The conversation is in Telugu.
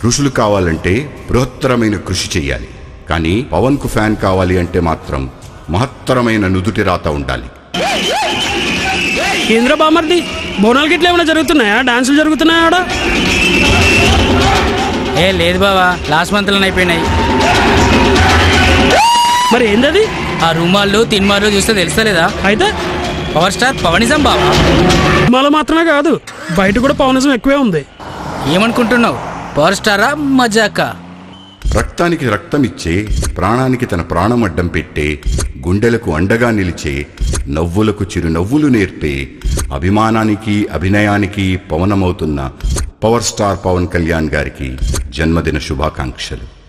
ఋషులు కావాలంటే బృహత్తరమైన కృషి చెయ్యాలి కానీ పవన్ కు ఫ్యాన్ కావాలి అంటే మాత్రం మహత్తరమైన నుదుటి రాత ఉండాలి కేంద్ర బామర్ది బోనాలు గిట్ల ఏమైనా జరుగుతున్నాయా డాన్సులు జరుగుతున్నాయా ఆడ ఏ లేదు బావా లాస్ట్ మంత్లో అయిపోయినాయి మరి ఏందది ఆ రూమాళ్ళు తిన్మార్లు చూస్తే తెలుస్తలేదా అయితే పవర్ స్టార్ పవనిజం బావా సినిమాలో మాత్రమే కాదు బయట కూడా పవనిజం ఎక్కువే ఉంది ఏమనుకుంటున్నావు పవర్ స్టారా మజాకా రక్తానికి రక్తం ఇచ్చే ప్రాణానికి తన ప్రాణం అడ్డం పెట్టే గుండెలకు అండగా నిలిచే నవ్వులకు చిరునవ్వులు నేర్పే అభిమానానికి అభినయానికి పవనమవుతున్న పవర్ స్టార్ పవన్ కళ్యాణ్ గారికి జన్మదిన శుభాకాంక్షలు